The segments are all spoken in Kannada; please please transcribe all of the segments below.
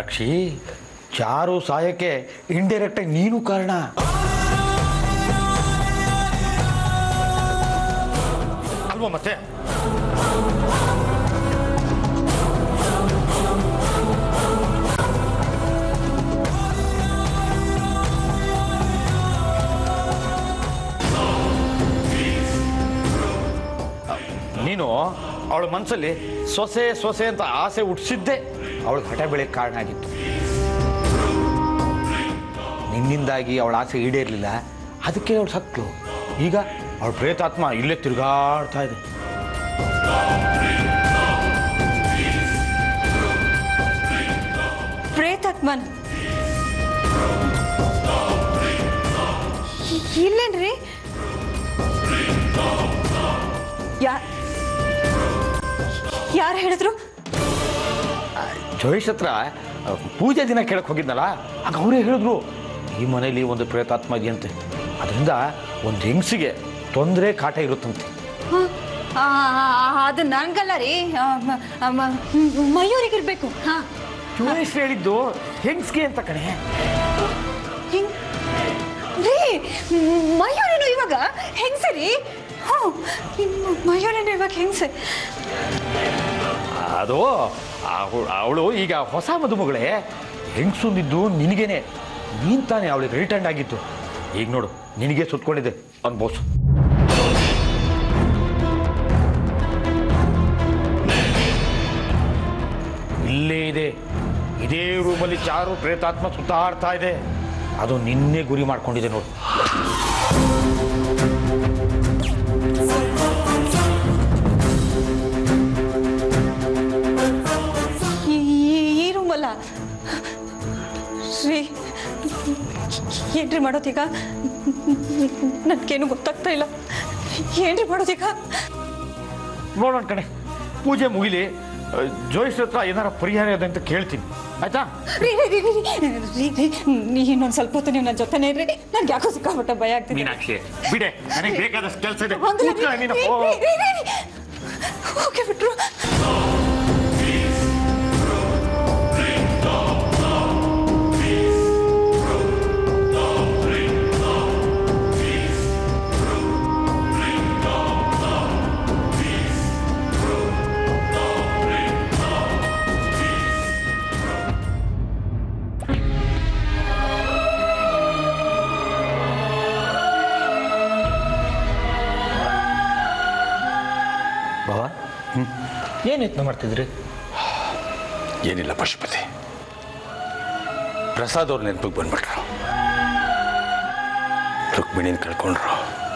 ಮೀನಾಕ್ಷಿ ಚಾರು ಸಾಯಕ್ಕೆ ಚಾರು ಸಾಯಕ್ಕೆ ಇಂಡೈರೆಕ್ಟಾಗಿ ನೀನು ಕಾರಣ ಅಲ್ವಾ ಮತ್ತೆ ನೀನು ಅವಳ ಮನಸ್ಸಲ್ಲಿ ಸೊಸೆ ಸೊಸೆ ಅಂತ ಆಸೆ ಹುಟ್ಟಿಸಿದ್ದೆ ಅವಳಿಗೆ ಹಠ ಬೆಳೆಯಕ್ಕೆ ಕಾರಣ ಆಗಿತ್ತು ನಿನ್ನಿಂದಾಗಿ ಅವಳ ಆಸೆ ಈಡೇರಲಿಲ್ಲ ಅದಕ್ಕೆ ಅವಳು ಸತ್ಲು ಈಗ ಅವಳ ಪ್ರೇತಾತ್ಮ ಇಲ್ಲೇ ತಿರುಗಾಡ್ತಾ ಇದೆ ಪ್ರೇತಾತ್ಮನ್ ಇಲ್ಲೇನ್ರಿ ಯಾ ಯಾರು ಹೇಳಿದ್ರು ಜೋಯಿಷ್ ಹತ್ರ ಆ, ಪೂಜೆ ದಿನ ಕೇಳಕ್ಕೆ ಹೋಗಿದ್ನಲ್ಲ ಆಗ ಅವರೇ ಹೇಳಿದ್ರು ಈ ಮನೇಲಿ ಒಂದು ಪ್ರೇತಾತ್ಮ ಇದೆಯಂತೆ ಅದರಿಂದ ಒಂದು ಹೆಂಗಸಿಗೆ ತೊಂದರೆ ಕಾಟ ಇರುತ್ತಂತೆ ಹ? ಆ, ಅದು ನನ್ಗಲ್ಲ ರೀ ಆ, ಮ- ಆ, ಮ- ಮಯೂರಿಗಿರ್ಬೇಕು ಹಾ ಜೋಯಿಷ್ ಹೇಳಿದ್ದು ಹೆಂಗ್ಸ್ಗೆ ಅಂತ ಕಣೆ ಹಿಂಗ್ ರೀ ಮಯೂರೇನು ಇವಾಗ ಹೆಂಗ್ಸರಿ ಹ್ಞೂ ಮಯೂರೇನು ಇವಾಗ ಹೆಂಗ್ಸೆ ಅದು ಅವಳು ಈಗ ಹೊಸ ಮದುಮಗಳೇ ಹೆಂಗ್ಸುಂದಿದ್ದು ನಿನಗೇನೆ ನೀನ್ ತಾನೇ ಅವಳಿಗೆ ರಿಟರ್ನ್ ಆಗಿತ್ತು ಈಗ ನೋಡು ನಿನಗೆ ಸುತ್ಕೊಂಡಿದೆ ಅನ್ಬೋಸು ಇಲ್ಲೇ ಇದೆ ಇದೇ ರೂಮಲ್ಲಿ ಚಾರು ಪ್ರೇತಾತ್ಮ ಸುತ್ತಾಡ್ತಾ ಇದೆ ಅದು ನಿನ್ನೆ ಗುರಿ ಮಾಡ್ಕೊಂಡಿದೆ ನೋಡು ಈ- ಈ- ಈ ರೂಮಲ್ಲ ಶ್ರೀ ಏನ್ರಿ ಮಾಡೋದೀಗ ನನ್ಗೇನು ಗೊತ್ತಾಗ್ತಾ ಇಲ್ಲ ಏನ್ರಿ ಮಾಡೋದೀಗ ನೋಡೋಣ ಕಣೆ ಪೂಜೆ ಮುಗಿಲಿ ಆ, ಜೋಯಿಸ್ ಹತ್ರ ಏನಾರ ಪರಿಹಾರ ಇದೆ ಅಂತ ಕೇಳ್ತೀನಿ ಆಯ್ತಾ ರೀ ರೀ ರೀ ರೀ ರೀ ರೀ ನೀ ಇನ್ನೊಂದು ಸ್ವಲ್ಪ ಹೊತ್ತು ನೀವು ನನ್ನ ಜೊತೆನೇ ಇರ್ರಿ ನನ್ಗೆ ಯಾಕೋ ಸಿಕ್ಕಾಪಟ್ಟ ಭಯ ಆಗ್ತಿದೆ ಮೀನಾಕ್ಷಿ ಬಿಡೆ ನನಗೆ ಬೇಕಾದಷ್ಟು ಕೆಲಸ ಇದೆ ಹಂಗಲ್ಲ ರೀ, ಕೂತ್ಕೊಳ್ಳೆ ನೀನು. ರೀ, ಓ. ರೀ, ರೀ, ರೀ. ಹೋಗಿ ಬಿಟ್ರು ಬಾವ ಏನು ಯತ್ನ ಮಾಡ್ತಿದ್ರಿ ಏನಿಲ್ಲ ಪಶುಪತಿ ಪ್ರಸಾದ್ ಅವ್ರ ನೆನಪಿಗೆ ಬಂದ್ಬಿಟ್ರು ರುಕ್ಮಿಣಿನ ಕಳ್ಕೊಂಡ್ರು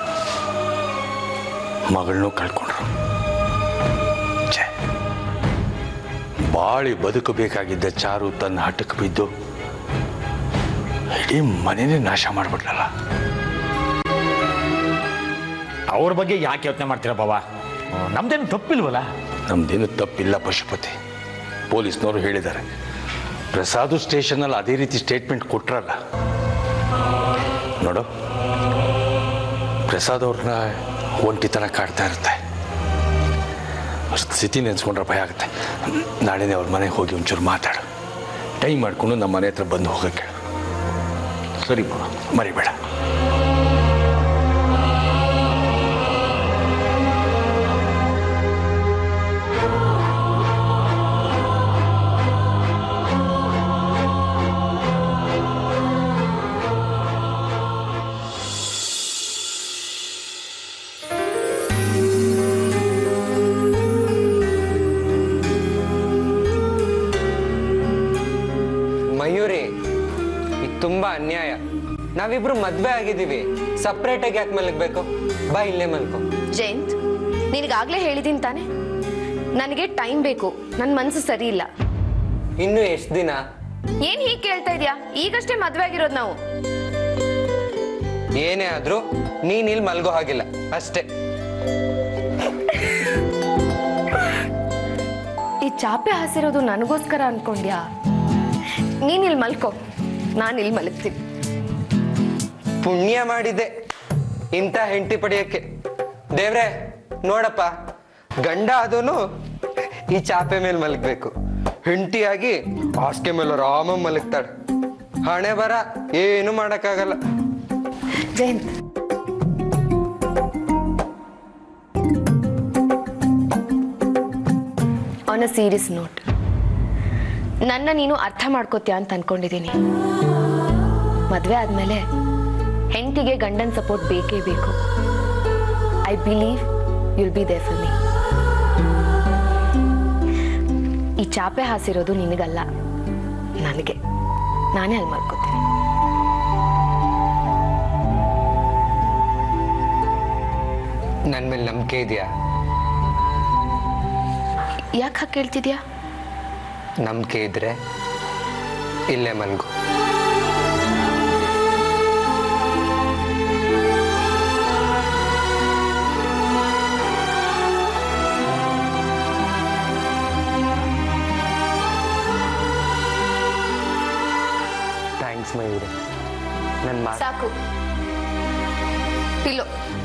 ಮಗಳನ್ನೂ ಕಳ್ಕೊಂಡ್ರು ಛೆ ಬಾಳಿ ಬದುಕಬೇಕಾಗಿದ್ದ ಚಾರು ತನ್ನ ಹಠಕ್ಕೆ ಬಿದ್ದು ಇಡೀ ಮನೆನೇ ನಾಶ ಮಾಡಿಬಿಟ್ಲಲ್ಲ ಅವ್ರ ಬಗ್ಗೆ ಯಾಕೆ ಯೋಚನೆ ಮಾಡ್ತೀರಾ ಬಾವ ನಮ್ದೇನು ತಪ್ಪಿಲ್ವಲ್ಲ ನಮ್ದೇನು ತಪ್ಪಿಲ್ಲ ಪಶುಪತಿ ಪೊಲೀಸ್ನವರು ಹೇಳಿದ್ದಾರೆ ಪ್ರಸಾದು ಸ್ಟೇಷನಲ್ಲಿ ಅದೇ ರೀತಿ ಸ್ಟೇಟ್ಮೆಂಟ್ ಕೊಟ್ರಲ್ಲ ನೋಡು ಪ್ರಸಾದ್ ಅವ್ರನ್ನ ಒಂಟಿತನ ಕಾಡ್ತಾ ಇರುತ್ತೆ ಅವ್ರ ಸ್ಥಿತಿ ನೆನೆಸ್ಕೊಂಡ್ರೆ ಭಯ ಆಗುತ್ತೆ ನಾಳೆನೇ ಅವ್ರ ಮನೆಗೆ ಹೋಗಿ ಒಂಚೂರು ಮಾತಾಡು ಟೈಮ್ ಮಾಡಿಕೊಂಡು ನಮ್ಮ ಮನೆ ಹತ್ರ ಬಂದು ಹೋಗಕ್ಕೆ ಹೇಳು. ಸರಿ ಬಾವ ಮರಿಬೇಡ ಮಯೂರಿ ಇದು ತುಂಬಾ ಅನ್ಯಾಯ ನಾವಿಬ್ರು ಮದ್ವೆ ಆಗಿದ್ದೀವಿ ಸಪ್ರೇಟ್ ಆಗಿ ಯಾಕೆ ಮಲಗ್ಬೇಕು ಬಾ ಇಲ್ಲೇ ಮಲ್ಕೋ ಜಯಂತ್ ನಿನಗಾಗ್ಲೇ ಹೇಳಿದೀನಿ ತಾನೆ ನನಗೆ ಟೈಮ್ ಬೇಕು ನನ್ನ ಮನ್ಸು ಸರಿ ಇಲ್ಲ ಇನ್ನು ಎಷ್ಟು ದಿನ ಏನ್ ಹೀಗ್ ಕೇಳ್ತಾ ಇದ್ಯಾ ಈಗಷ್ಟೇ ಮದ್ವೆ ಆಗಿರೋದು ನಾವು ಏನೇ ಆದ್ರೂ ನೀನ್ ಇಲ್ಲಿ ಮಲ್ಗೋ ಹಾಗಿಲ್ಲ ಅಷ್ಟೇ ಈ ಚಾಪೆ ಹಾಸಿರೋದು ನನಗೋಸ್ಕರ ಅನ್ಕೊಂಡ್ಯಾ ನೀನ್ ಇಲ್ಲಿ ಮಲ್ಕೋ ನಾನು ಇಲ್ಲಿ ಮಲಗ್ತೀನಿ ಪುಣ್ಯ ಮಾಡಿದೆ ಇಂಥ ಹೆಂಡತಿ ಪಡೆಯಕ್ಕೆ ದೇವ್ರೆ ನೋಡಪ್ಪ ಗಂಡ ಆದೂನು ಈ ಚಾಪೆ ಮೇಲೆ ಮಲಗ್ಬೇಕು ಹೆಂಡತಿಯಾಗಿ ಹಾಸಿಗೆ ಮೇಲೆ ಆರಾಮ ಮಲಗ್ತಾಳೆ ಹಣೆ ಬರ ಏನು ಮಾಡಕ್ಕಾಗಲ್ಲ Jayant on a serious note ನನ್ನ ನೀನು ಅರ್ಥ ಮಾಡ್ಕೋತೀಯ ಅಂತ ಅನ್ಕೊಂಡಿದ್ದೀನಿ ಮದುವೆ ಆದ್ಮೇಲೆ ಹೆಂಡತಿಗೆ ಗಂಡನ್ ಸಪೋರ್ಟ್ ಬೇಕೇ ಬೇಕು I believe you'll be there for me ಈ ಚಾಪೆ ಹಾಸಿರೋದು ನಿನಗಲ್ಲ ನನಗೆ ನಾನೇ ಅಲ್ಲಿ ಮಾಡ್ಕೋತೀನಿ ನನ್ನ ಮೇಲೆ ನಂಬಿಕೆ ಇದೆಯಾ ಯಾಕೆ ಹಾಗೆ ಕೇಳ್ತಿದ್ಯಾ ನಂಬಿಕೆ ಇದ್ರೆ ಇಲ್ಲೇ ಮಲ್ಗು ಥ್ಯಾಂಕ್ಸ್ ಮಯೂರಿ ನನ್ನ ಮಾತು ಸಾಕು ಪಿಲ್ಲೋ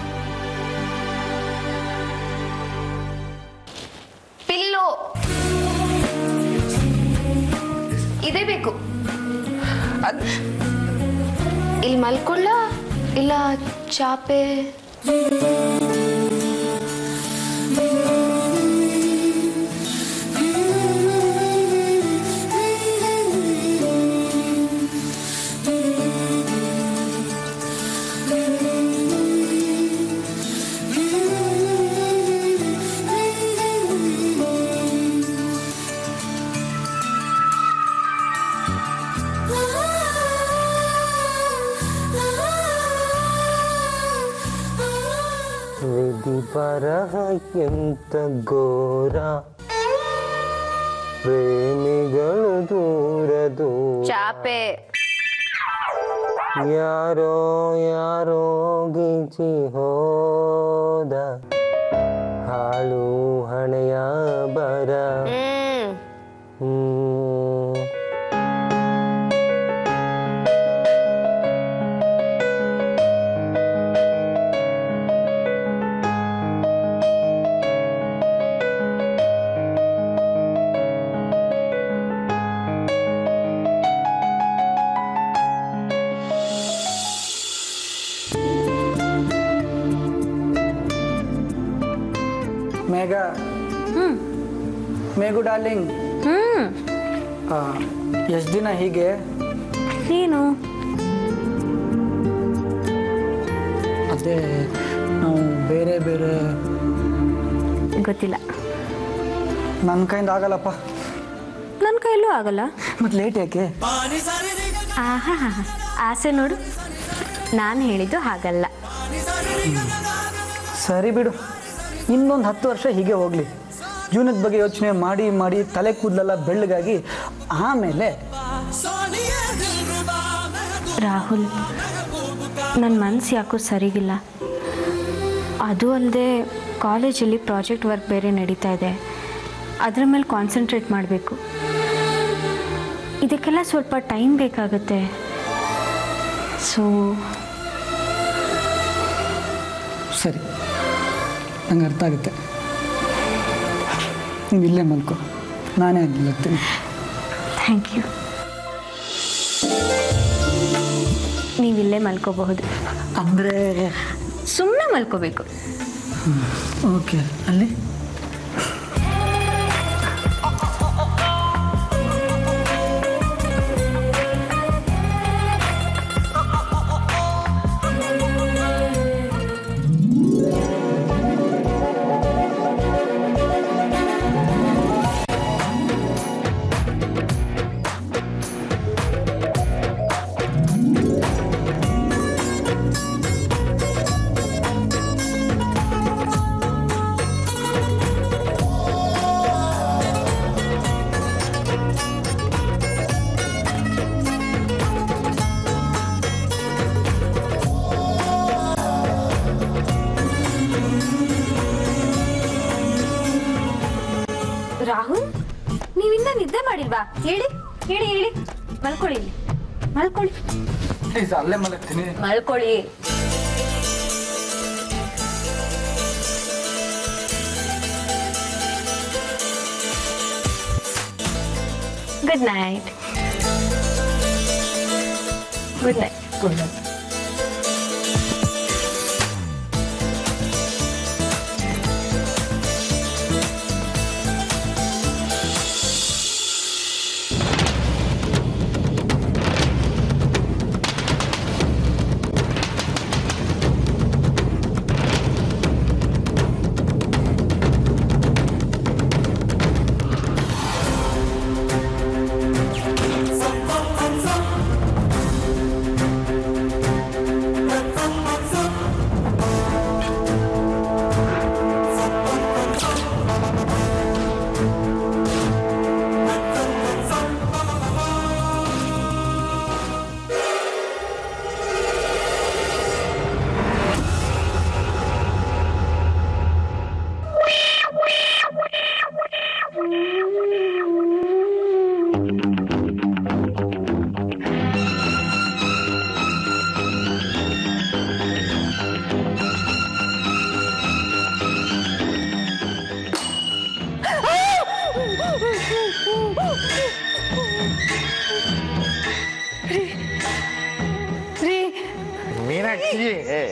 ಪಿಲ್ಲೋ ಇದೇ ಬೇಕು ಅದ್ ಇಲ್ಲಿ ಮಲ್ಕೊಳ್ಳ ಇಲ್ಲ ಚಾಪೆ ವಿಧಿ ಬರಹ ಎಂತ ಘೋರ ಪ್ರೇಮಿಗಳು ದೂರ ದೂರ ಚಾಪೆ ಯಾರೋ ಯಾರೋ ಗೀಚಿ ಹೋದ ಹಾಳು ಹಣೆಯ ಬರ ಹ್ಮ್ ಹ್ಮ್. ಮೇಘ ಮೇಘು ಡಾರ್ಲಿಂಗ್ ಎಷ್ಟು ದಿನ ಹೀಗೆ ನೀನು ಅದೇ ನಾವು ಬೇರೆ ಬೇರೆ ಗೊತ್ತಿಲ್ಲ ನನ್ನ ಕೈಯಿಂದ ಆಗಲ್ಲಪ್ಪ ನನ್ನ ಕೈಯಲ್ಲೂ ಆಗಲ್ಲ ಮತ್ತೆ ಲೇಟ್ ಯಾಕೆ ಆಹಾ ಆಸೆ ನೋಡು ನಾನು ಹೇಳಿದ್ದು ಹಾಗಲ್ಲ ಸರಿ ಬಿಡು ಇನ್ನೊಂದು ಹತ್ತು ವರ್ಷ ಹೀಗೆ ಹೋಗಲಿ ಜೀವನದ ಬಗ್ಗೆ ಯೋಚನೆ ಮಾಡಿ ಮಾಡಿ ತಲೆ ಕೂದಲೆಲ್ಲ ಬೆಳ್ಳಗಾಗಿ ಆಮೇಲೆ ರಾಹುಲ್ ನನ್ನ ಮನಸ್ಸು ಯಾಕೋ ಸರಿಗಿಲ್ಲ ಅದು ಅಲ್ಲದೆ ಕಾಲೇಜಲ್ಲಿ ಪ್ರಾಜೆಕ್ಟ್ ವರ್ಕ್ ಬೇರೆ ನಡೀತಾ ಇದೆ ಅದರ ಮೇಲೆ ಕಾನ್ಸಂಟ್ರೇಟ್ ಮಾಡಬೇಕು ಇದಕ್ಕೆಲ್ಲ ಸ್ವಲ್ಪ ಟೈಮ್ ಬೇಕಾಗುತ್ತೆ ಸೊ ಸರಿ ನಂಗೆ ಅರ್ಥ ಆಗುತ್ತೆ ನೀವು ಇಲ್ಲೇ ಮಲ್ಕೊ ನಾನೇ ಮಲಗ್ತೀನಿ ಥ್ಯಾಂಕ್ ಯು ನೀವಿಲ್ಲೇ ಮಲ್ಕೋಬಹುದು ಅಂದರೆ ಸುಮ್ಮನೆ ಮಲ್ಕೋಬೇಕು ಓಕೆ ಅಲ್ಲಿ ರಾಹುಲ್ ನೀವಿನ್ನ ನಿದ್ದೆ ಮಾಡಿಲ್ವಾ ಹೇಳಿ ಹೇಳಿ ಹೇಳಿ ಮಲ್ಕೊಳ್ಳಿ ಇಲ್ಲಿ. ಮಲ್ಕೊಳ್ಳಿ ಪ್ಲೀಸ್ ಅಲ್ಲೇ ಮಲಗ್ತೀನಿ ಮಲ್ಕೊಳ್ಳಿ good night good night good night ರೀ ಮೀನಾಕ್ಷಿ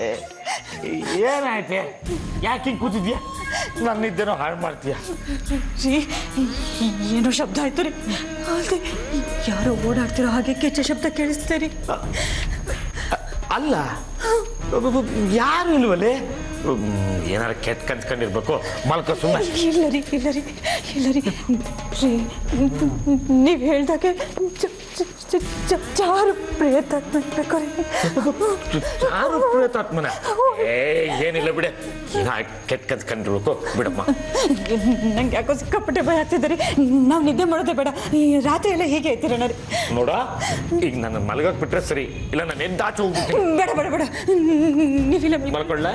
ಏನಾಯ್ತೆ ಯಾಕೆ ಹಿಂಗೆ ಕೂತಿದ್ಯಾ ನನ್ನ ನಿದ್ದೆನೋ ಹಾಳು ಮಾಡ್ತೀಯ ರೀ ಏನೋ ಶಬ್ದ ಆಯ್ತು ರೀ ಅಲ್ದೆ ಯಾರೋ ಓಡಾಡ್ತಿರೋ ಹಾಗೆ ಕೆಚ್ಚ ಶಬ್ದ ಕೇಳಿಸ್ತಾ ರೀ ಅಲ್ಲ ಯಾರು ಇಲ್ವಲ್ಲೇ ಏನಾರ ಕೆಟ್ಟ ಕನ್ಸ್ಕೊಂಡಿರ್ಬೇಕು ಮಲ್ಕ ಸುಮ್ಮನೆ ಇಲ್ಲ ರೀ ಇಲ್ಲ ರೀ ಇಲ್ಲ ರೀ ರೀ ನೀವು ಹೇಳ್ದಾಗೆ ಜ- ಜ- ಜ- ಜ- ಜಾರು ಪ್ರಯತ್ನ ಬೇಕು ರೀ ಯಾರು ಪ್ರೇತಾತ್ಮನ ಏ ಏನಿಲ್ಲ ಬಿಡೆ ಏನ ಕೆಟ್ಟ ಕನ್ಸ್ಕೊಂಡಿರ್ಬೇಕು ಬಿಡಮ್ಮ ನಂಗೆ ಯಾಕೋ ಸಿಕ್ಕಾಪಟ್ಟೆ ಭಯ ಆಗ್ತಿದೆ ರೀ ನಾವು ನಿದ್ದೆ ಮಾಡೋದೇ ಬೇಡ ಈ ರಾತ್ರಿ ಎಲ್ಲ ಹೀಗೆ ಐತಿರೋಣ ರೀ ನೋಡ ಈಗ ನನ್ನ ಮಲಗಕ್ ಬಿಟ್ರೆ ಸರಿ ಇಲ್ಲ ನಾನು ಎದ್ದಾಚೆ ಹೋಗ್ಬಿಡ್ತೀನಿ ಬೇಡ ಬೇಡ ಬೇಡ ನೀವಿಲ್ಲ ಮಲ್ಕೊಳ್ಳ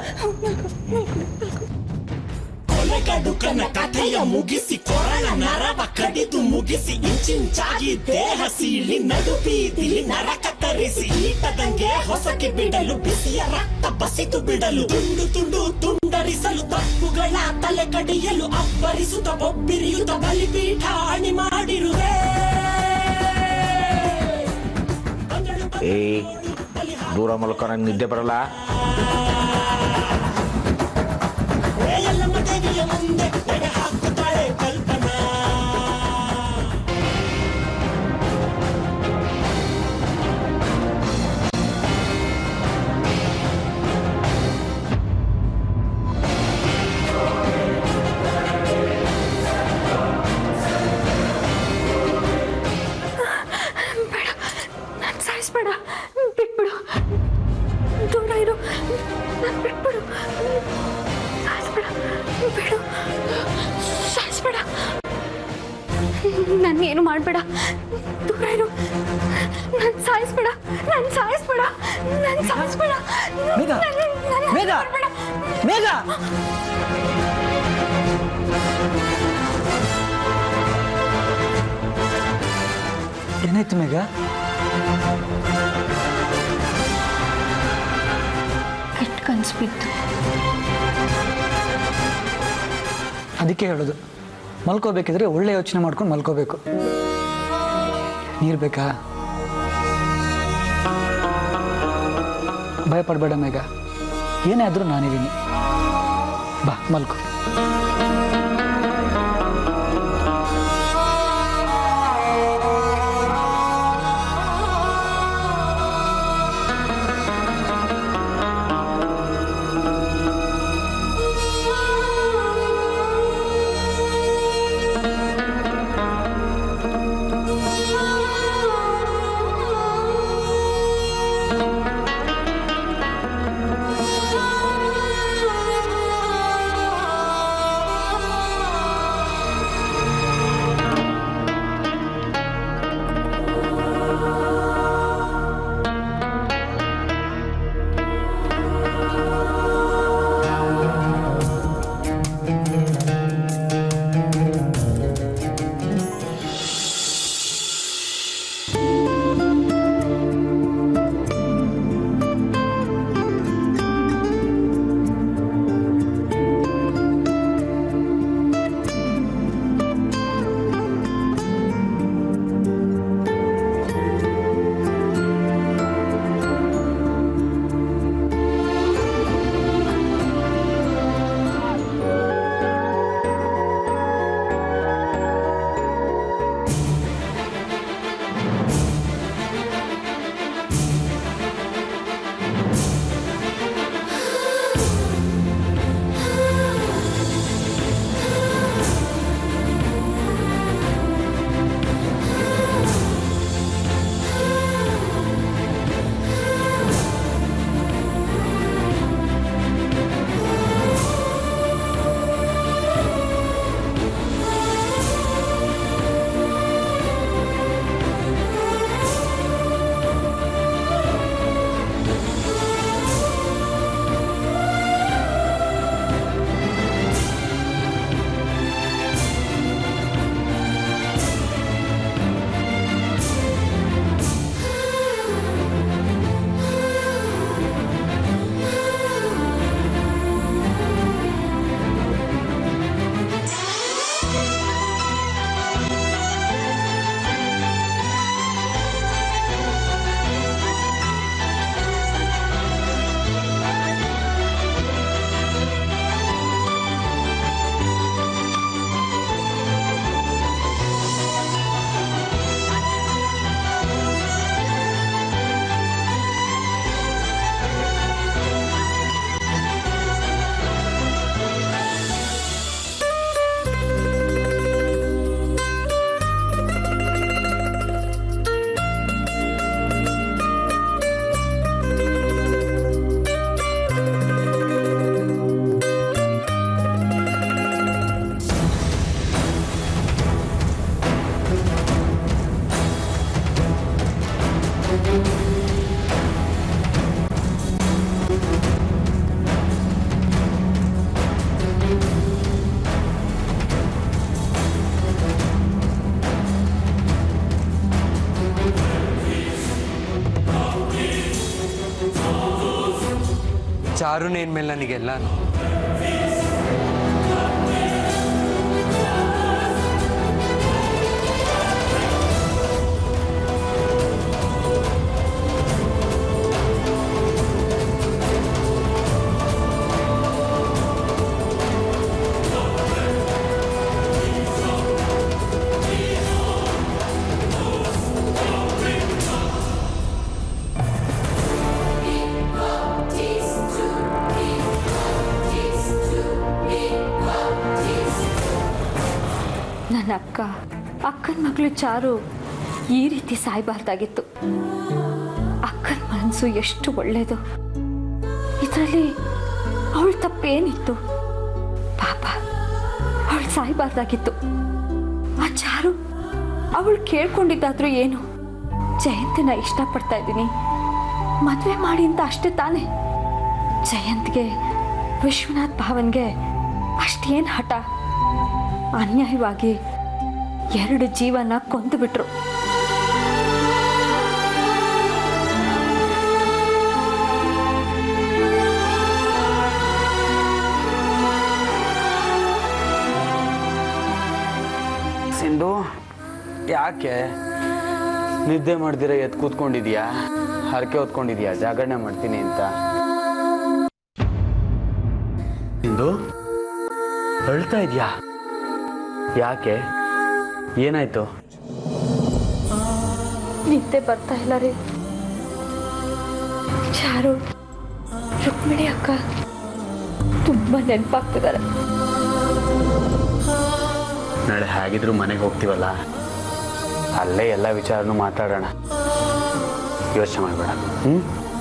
ಕೊಲೆಗಡುಕನ ಕಥೆಯ ಮುಗಿಸಿ ಕೊರಳ ನರವ ಕಡಿದು ಮುಗಿಸಿ ಇಂಚಿಂಚಾಗಿ ದೇಹ ಸೀಳಿ ನಡು ಬೀದಿಲಿ ನರ ಕತ್ತರಿಸಿ ಈಟದಂಗೆ ಹೊಸಕಿ ಬಿಡಲು ಬಿಸಿಯ ರಕ್ತ ಬಸಿದು ಬಿಡಲು ತುಂಡು ತುಂಡು ತುಂಡರಿಸಲು ತಪ್ಪುಗಳ ತಲೆ ಕಡಿಯಲು ಅಬ್ಬರಿಸುತ್ತ ಬೊಬ್ಬಿರಿಯುತ್ತ ಬಲಿಪೀಠ ಅಣಿ ಮಾಡಿರುವೆ ಏ ದೂರ ಮಲ್ಕೊ ನಂಗೆ ನಿದ್ದೆ ಬರಲ್ಲ ಎಲ್ಲಮ್ಮ ದೇವಿಯ ಮುಂದೆ ಎಡೆ ಹಾಕುತ್ತಾಳೆ ಕಲ್ಪನಾ ನಾನು ಸಾಯಿಸ್ಬೇಡ ಬಿಟ್ಬಿಡು ದೂರ ಇರು ನಾನು ಬಿಟ್ಬಿಡು ಸಾಯಿಸ್ಬೇಡ ಬಿಡು ಸಾಯಿಸ್ಬೇಡ ಏನು ಮಾಡಬೇಡ ದೂರ ಇರು ನಾನು ಸಾಯಿಸ್ಬೇಡ ನಾನು ಸಾಯಿಸ್ಬೇಡ ನಾನು ಸಾಯಿಸ್ಬೇಡ ಮೇಘ ಮೇಘ ಮೇಘ ಏನಾಯ್ತು ಮೇಘ ಕೆಟ್ಟ ಕನ್ಸು ಬಿತ್ತು ಅದಕ್ಕೆ ಹೇಳೋದು ಮಲ್ಕೋಬೇಕಿದ್ರೆ ಒಳ್ಳೆ ಯೋಚನೆ ಮಾಡ್ಕೊಂಡು ಮಲ್ಕೋಬೇಕು ನೀರು ಬೇಕಾ ಭಯ ಪಡಬೇಡ ಮೇಘ ಏನೇ ಆದರೂ ನಾನಿದ್ದೀನಿ ಬಾ ಮಲ್ಕೋ ಚಾರುನೇ ಮೇಲೆ ನನಗೆಲ್ಲ ನನ್ನ ಅಕ್ಕ ಅಕ್ಕನ ಮಗಳು ಚಾರು ಈ ರೀತಿ ಸಾಯ್ಬಾರ್ದಾಗಿತ್ತು ಅಕ್ಕನ ಮನಸ್ಸು ಎಷ್ಟು ಒಳ್ಳೇದು ಇದರಲ್ಲಿ ಅವಳ ತಪ್ಪೇನಿತ್ತು ಪಾಪ ಅವಳು ಸಾಯ್ಬಾರ್ದಾಗಿತ್ತು ಆ ಚಾರು ಅವಳು ಕೇಳ್ಕೊಂಡಿದ್ದಾದ್ರೂ ಏನು ಜಯಂತಿನ ಇಷ್ಟಪಡ್ತಾ ಇದ್ದೀನಿ ಮದುವೆ ಮಾಡಿ ಅಂತ ಅಷ್ಟೇ ತಾನೇ ಜಯಂತ್ಗೆ ವಿಶ್ವನಾಥ್ ಭಾವನ್ಗೆ ಅಷ್ಟೇನು ಹಠ ಅನ್ಯಾಯವಾಗಿ ಎರಡು ಜೀವನ ಕೊಂದು ಬಿಟ್ರು ಸಿಂಧು ಯಾಕೆ ನಿದ್ದೆ ಮಾಡ್ದಿರ ಎದ್ದು ಕೂತ್ಕೊಂಡಿದ್ಯಾ ಹರಕೆ ಹೊತ್ಕೊಂಡಿದ್ಯಾ ಜಾಗರಣೆ ಮಾಡ್ತೀನಿ ಅಂತ ಸಿಂಧು ಅಳ್ತಾ ಇದೆಯಾ ಯಾಕೆ ಏನಾಯ್ತು ನಿದ್ದೆ ಬರ್ತಾ ಇಲ್ಲ ರೀ ಚಾರು ರುಕ್ಮಿಣಿ ಅಕ್ಕ ತುಂಬಾ ನೆನಪಾಗ್ತಿದ್ದಾರೆ ನಾಳೆ ಹೇಗಿದ್ರು ಮನೆಗೆ ಹೋಗ್ತೀವಲ್ಲ ಅಲ್ಲೇ ಎಲ್ಲ ವಿಚಾರನೂ ಮಾತಾಡೋಣ ಯೋಚನೆ ಮಾಡಬೇಡ ಹ್ಞೂ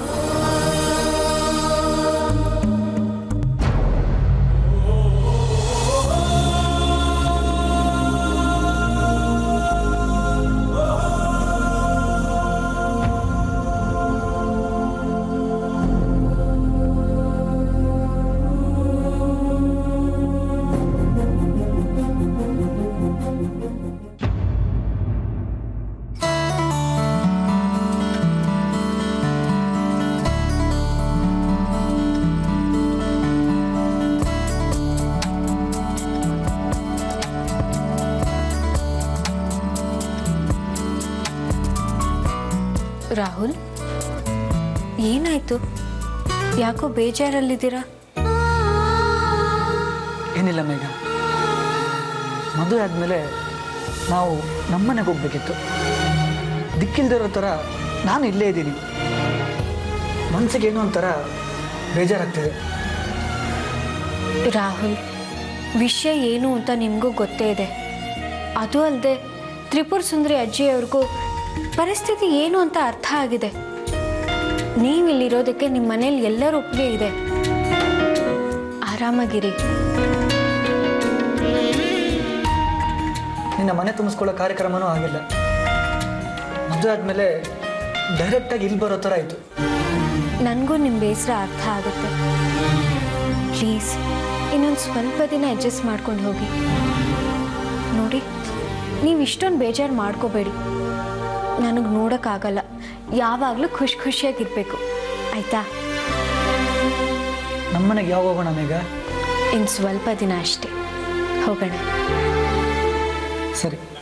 ರಾಹುಲ್ ಏನಾಯ್ತು ಯಾಕೋ ಬೇಜಾರಲ್ಲಿದ್ದೀರಾ ಏನಿಲ್ಲ ಮೇಘ ಮದುವೆ ಆದಮೇಲೆ ನಾವು ನಮ್ಮನೆಗೆ ಹೋಗ್ಬೇಕಿತ್ತು ದಿಕ್ಕಿಲ್ದಿರೋ ಥರ ನಾನು ಇಲ್ಲೇ ಇದ್ದೀನಿ ಮನಸ್ಸಿಗೆ ಏನೋ ಒಂಥರ ಬೇಜಾರಾಗ್ತಿದೆ ರಾಹುಲ್ ವಿಷಯ ಏನು ಅಂತ ನಿಮಗೂ ಗೊತ್ತೇ ಇದೆ ಅದು ಅಲ್ಲದೆ ತ್ರಿಪುರ ಸುಂದರಿ ಅಜ್ಜಿಯವ್ರಿಗೂ ಪರಿಸ್ಥಿತಿ ಏನು ಅಂತ ಅರ್ಥ ಆಗಿದೆ ನೀವಿಲ್ಲಿರೋದಕ್ಕೆ ನಿಮ್ಮ ಮನೇಲಿ ಎಲ್ಲರ ಒಪ್ಪಿಗೆ ಇದೆ ಆರಾಮಾಗಿರಿ ನಿನ್ನ ಮನೆ ತುಂಬಿಸ್ಕೊಳ್ಳೋ ಕಾರ್ಯಕ್ರಮನೂ ಆಗಿಲ್ಲ ಮದುವೆ ಆದಮೇಲೆ ಡೈರೆಕ್ಟಾಗಿ ಇಲ್ಲಿ ಬರೋ ಥರ ಆಯಿತು ನನಗೂ ನಿಮ್ಮ ಬೇಸರ ಅರ್ಥ ಆಗುತ್ತೆ ಪ್ಲೀಸ್ ಇನ್ನೊಂದು ಸ್ವಲ್ಪ ದಿನ ಅಡ್ಜಸ್ಟ್ ಮಾಡ್ಕೊಂಡು ಹೋಗಿ ನೋಡಿ ನೀವು ಇಷ್ಟೊಂದು ಬೇಜಾರು ಮಾಡ್ಕೋಬೇಡಿ ನನಗೆ ನೋಡೋಕ್ಕಾಗಲ್ಲ ಯಾವಾಗಲೂ ಖುಷಿ ಖುಷಿಯಾಗಿರ್ಬೇಕು ಆಯಿತಾ ನಮ್ಮನೆಗೆ ಯಾವಾಗ ಹೋಗೋಣ ಮೇಘ ಇನ್ನು ಸ್ವಲ್ಪ ದಿನ ಅಷ್ಟೇ ಹೋಗೋಣ ಸರಿ